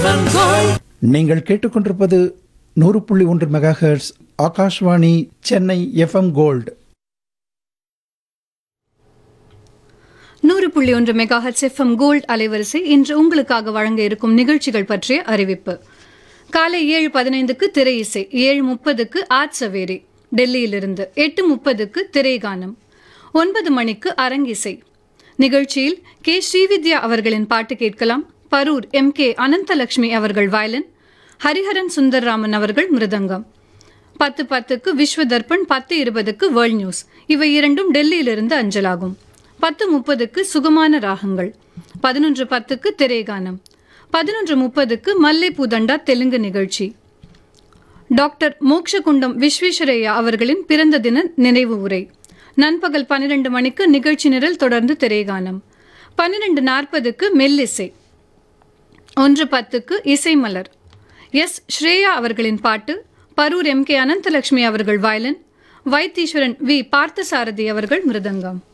FM gold நீங்கள் கேட்டுக்கொண்டிருப்பது நூறு புள்ளி ஒன்று mega hertz Akashvani Chennai FM gold நூறு புள்ளி ஒன்று மெகாஹெட்ஸ் எஃப்எம் கோல்ட் அலைவரிசை இன்று உங்களுக்காக வழங்க இருக்கும் நிகழ்ச்சிகள் பற்றிய அறிவிப்பு காலை ஏழு பதினைந்துக்கு திரை இசை ஏழு முப்பதுக்கு ஆட் சவேரி டெல்லியிலிருந்து எட்டு முப்பதுக்கு திரைகானம் ஒன்பது மணிக்கு அரங்கிசை நிகழ்ச்சியில் கே ஸ்ரீவித்யா அவர்களின் பாட்டு கேட்கலாம் பரூர் எம் கே அனந்தலட்சுமி அவர்கள் வயலின் ஹரிஹரன் சுந்தர்ராமன் அவர்கள் மிருதங்கம் பத்து பத்துக்கு விஸ்வ தர்ப்பண் பத்து இருபதுக்கு வேர்ல்ட் நியூஸ் இவை இரண்டும் டெல்லியிலிருந்து அஞ்சலாகும் பத்து முப்பதுக்கு சுகமான ராகங்கள் பதினொன்று பத்துக்கு திரைகானம் பதினொன்று முப்பதுக்கு மல்லை பூதண்டா தெலுங்கு நிகழ்ச்சி டாக்டர் மோக்ஷகுண்டம் விஸ்வேஸ்வரய்யா அவர்களின் பிறந்த தின நினைவு உரை நண்பகல் பன்னிரண்டு மணிக்கு நிகழ்ச்சி நிரல் தொடர்ந்து திரைகானம் பன்னிரண்டு நாற்பதுக்கு மெல்லிசை ஒன்று பத்துக்கு இசைமலர் எஸ் ஸ்ரேயா அவர்களின் பாட்டு பரூர் எம் கே அனந்தலட்சுமி அவர்கள் வயலின் வைத்தீஸ்வரன் வி பார்த்தசாரதி அவர்கள் மிருதங்கம்